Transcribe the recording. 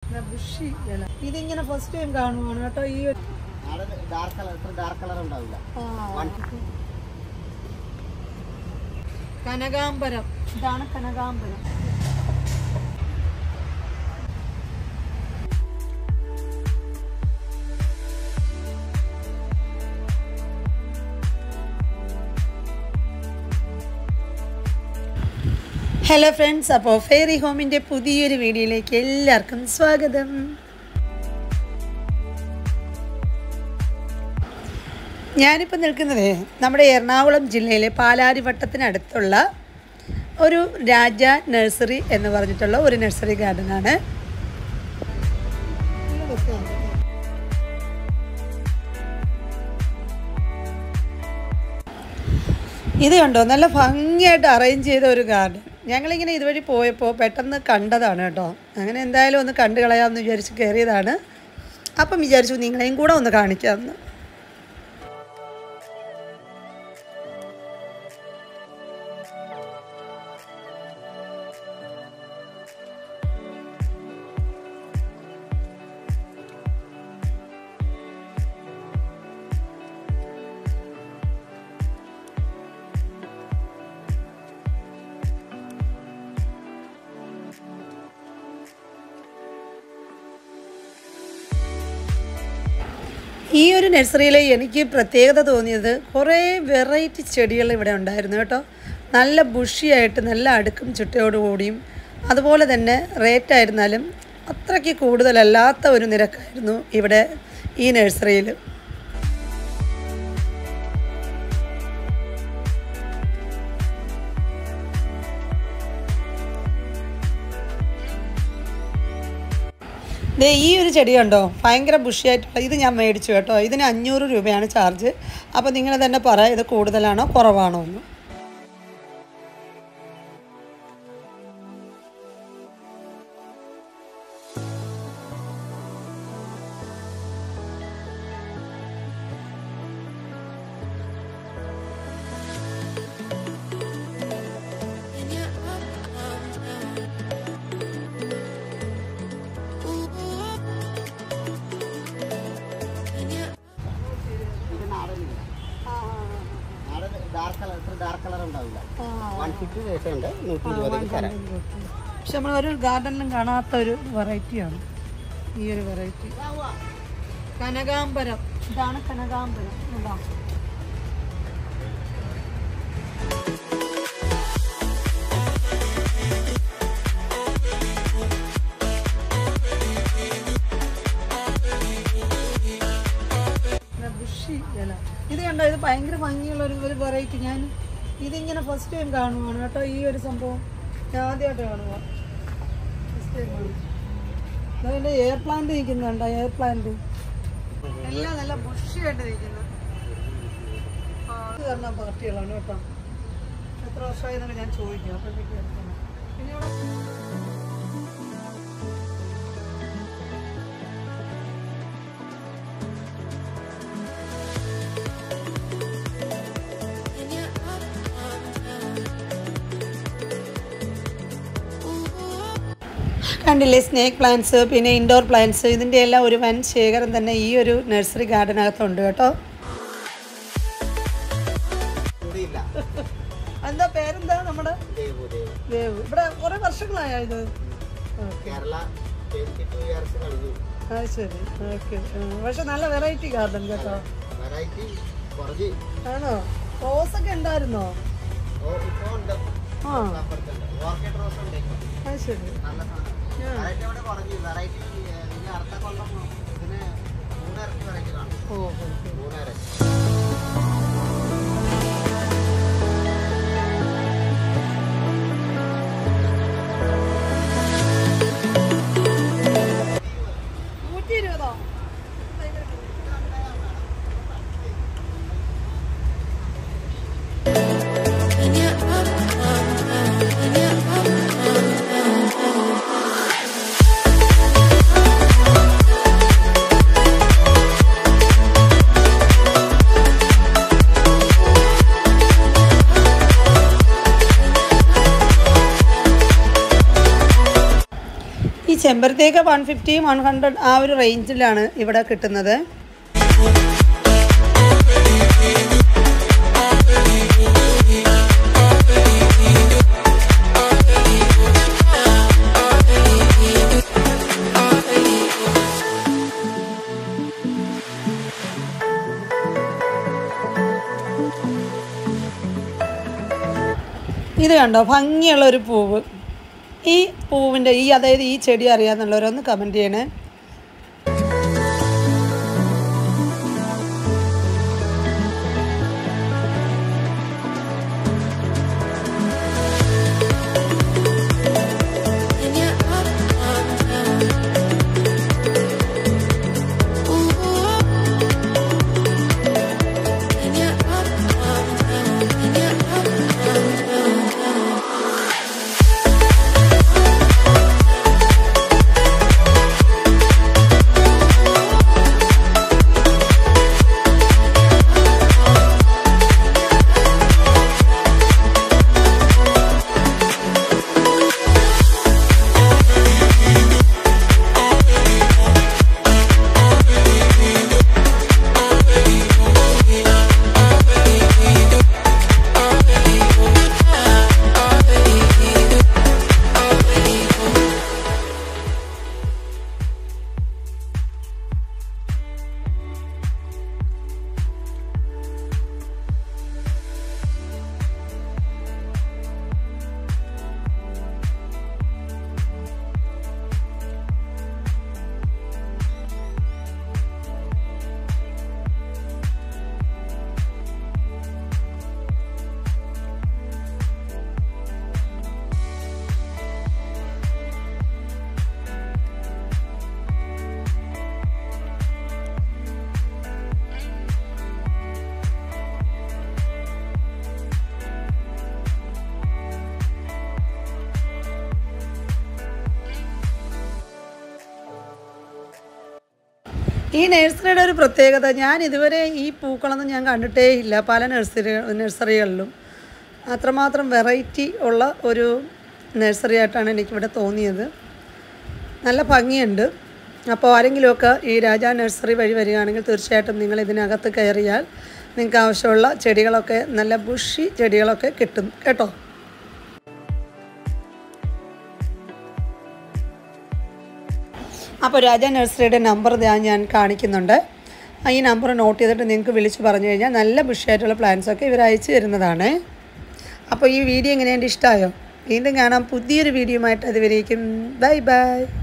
Bushy ഇല ഇതിങ്ങനെ first time കാണുവാണ് കേട്ടോ ഈ ഒരു ഡാർക്ക് കളർ ഇത്ര ഡാർക്ക് കളർ ഉണ്ടാവില്ല ആ. കനകാംബരം ഇതാണ് കനകാംബരം ഹലോ ഫ്രണ്ട്സ് അപ്പോൾ ഫെയറി ഹോമിൻ്റെ പുതിയൊരു വീഡിയോയിലേക്ക് എല്ലാവർക്കും സ്വാഗതം ഞാനിപ്പോൾ നിൽക്കുന്നത് നമ്മുടെ എറണാകുളം ജില്ലയിലെ പാലാരിവട്ടത്തിനടുത്തുള്ള ഒരു രാജ നഴ്സറി എന്ന് പറഞ്ഞിട്ടുള്ള ഒരു നഴ്സറി ഗാർഡനാണ് ഇത് കണ്ടോ നല്ല ഭംഗിയായിട്ട് അറേഞ്ച് ചെയ്ത ഒരു ഗാർഡൻ ഞങ്ങളിങ്ങനെ ഇതുവഴി പോയപ്പോൾ പെട്ടെന്ന് കണ്ടതാണ് കേട്ടോ അങ്ങനെ എന്തായാലും ഒന്ന് കണ്ടു കളയാമെന്ന് വിചാരിച്ച് കയറിയതാണ് അപ്പം വിചാരിച്ചു നിങ്ങളെയും കൂടെ ഒന്ന് കാണിക്കാമെന്ന് ഈ ഒരു നഴ്സറിയിൽ എനിക്ക് പ്രത്യേകത തോന്നിയത് കുറേ വെറൈറ്റി ചെടികൾ ഇവിടെ ഉണ്ടായിരുന്നു കേട്ടോ നല്ല ബുഷിയായിട്ട് നല്ല അടുക്കും ചുറ്റയോടുകൂടിയും അതുപോലെ തന്നെ റേറ്റ് ആയിരുന്നാലും അത്രയ്ക്ക് കൂടുതലല്ലാത്ത ഒരു നിരക്കായിരുന്നു ഇവിടെ ഈ നഴ്സറിയിൽ ദേ ഈ ഒരു ചെടി കണ്ടോ ഭയങ്കര ബുഷിയായിട്ടുള്ള ഇത് ഞാൻ മേടിച്ചു കേട്ടോ ഇതിന് അഞ്ഞൂറ് രൂപയാണ് ചാർജ് അപ്പോൾ നിങ്ങൾ തന്നെ പറ ഇത് കൂടുതലാണോ കുറവാണോ എന്ന് ഇത് നാടനില്ല നാടൻ ഡാർക്ക് കളർ ഇത്ര ഡാർക്ക് കളർ ഉണ്ടാവില്ല വൺ ഫിഫ്റ്റി പൈസ ഉണ്ട് നൂറ്റി ഇരുപതിന് തരാം പക്ഷെ നമ്മൾ ഒരു ഗാർഡനിലും കാണാത്ത ഒരു വെറൈറ്റിയാണ് ഈ ഒരു വെറൈറ്റി കനകാംബരം ഇതാണ് കനകാംബരം ഇതാ ബുഷി ഇല ഇത് കണ്ടോ ഇത് ഭയങ്കര ഭംഗിയുള്ള ഒരു ഒരു വെറൈറ്റി ഞാൻ ഇതിങ്ങനെ ഫസ്റ്റ് ടൈം കാണുവാണ് കേട്ടോ ഈ ഒരു സംഭവം ഞാൻ ആദ്യമായിട്ട് കാണുക ഫസ്റ്റ് ടൈം കാണുക അതിൻ്റെ എയർ പ്ലാന്റ് നിൽക്കുന്നുണ്ടോ എയർ പ്ലാന്റ് എല്ലാം നല്ല ബുഷിയായിട്ട് നിൽക്കുന്നു ആ, ഇത് കാരണം പാർട്ടികളാണ് കേട്ടോ എത്ര വർഷമായി എന്നൊക്കെ ഞാൻ ചോദിക്കും അപ്പോഴത്തേക്ക് എടുക്കണം. പിന്നെ ഇവിടെ കണ്ടില്ലേ സ്നേക്ക് പ്ലാന്റ്സ് പിന്നെ ഇൻഡോർ പ്ലാന്റ്സ് ഇതിൻ്റെ എല്ലാം ഒരു വൻ ശേഖരം തന്നെ ഈ ഒരു നഴ്സറി ഗാർഡനകത്തുണ്ട് കേട്ടോ ഇല്ല എന്താ പേരെന്താ നമ്മുടെ ദേവു ദേവു ദേവ് ഇവിടെ കുറെ വർഷങ്ങളായോ ഇത് കേരള ട്വന്റി ടു ഇയേഴ്സ് കഴിഞ്ഞു അത് ശരി ഓക്കെ പക്ഷെ നല്ല വെറൈറ്റി ഗാർഡൻ കേട്ടോ വെറൈറ്റി കുറച്ച് ആണോ റോസൊക്കെ ഉണ്ടായിരുന്നോ ഓ ഇപ്പോൾ ഉണ്ട് ആ അപ്പുറത്തുണ്ട് ഓർക്കിഡ് റോസ് ഉണ്ട് ഇപ്പോൾ. അത് ശരി നല്ല സാധനം വെറൈറ്റി അവിടെ കുറഞ്ഞു വെറൈറ്റി ഇനി അടുത്ത കൊല്ലം ഇതിന് മൂന്നിരട്ടി വെറൈറ്റി കാണും ഓ ഓ, ഓ. മൂന്നിരട്ടി നൂറ്റി ഇരുപതോ When ചെമ്പരത്തിയൊക്കെ വൺ ഫിഫ്റ്റി വൺ ഹൺഡ്രഡ് ആ ഒരു റേഞ്ചിലാണ് ഇവിടെ കിട്ടുന്നത് ഇത് കണ്ടോ ഭംഗിയുള്ള ഒരു പൂവ് ഈ പൂവിൻ്റെ ഈ അതായത് ഈ ചെടി അറിയാമെന്നുള്ളവരൊന്ന് കമൻറ്റ് ചെയ്യണേ And you're up, up, down. Ooh. And you're up, up, down. And you're up, up, down, down. ഈ നഴ്സറിയുടെ ഒരു പ്രത്യേകത ഞാൻ ഇതുവരെ ഈ പൂക്കളൊന്നും ഞാൻ കണ്ടിട്ടേ ഇല്ല പല നഴ്സറി നഴ്സറികളിലും അത്രമാത്രം വെറൈറ്റി ഉള്ള ഒരു നഴ്സറി ആയിട്ടാണ് എനിക്കിവിടെ തോന്നിയത് നല്ല ഭംഗിയുണ്ട് അപ്പോൾ ആരെങ്കിലുമൊക്കെ ഈ രാജാ നഴ്സറി വഴി വരികയാണെങ്കിൽ തീർച്ചയായിട്ടും നിങ്ങൾ ഇതിനകത്ത് കയറിയാൽ നിങ്ങൾക്ക് ആവശ്യമുള്ള ചെടികളൊക്കെ നല്ല ബുഷി ചെടികളൊക്കെ കിട്ടും കേട്ടോ അപ്പോൾ രാജ നഴ്സറിയുടെ നമ്പർ ഞാൻ ഞാൻ കാണിക്കുന്നുണ്ട് ആ ഈ നമ്പർ നോട്ട് ചെയ്തിട്ട് നിങ്ങൾക്ക് വിളിച്ച് പറഞ്ഞു കഴിഞ്ഞാൽ നല്ല ബുഷായിട്ടുള്ള പ്ലാൻസൊക്കെ ഇവർ അയച്ചു തരുന്നതാണ് അപ്പോൾ ഈ വീഡിയോ എങ്ങനെയുണ്ട് ഇഷ്ടമായോ വീണ്ടും കാണാം പുതിയൊരു വീഡിയോ ആയിട്ട് അതുവരേക്കും ബൈ ബൈ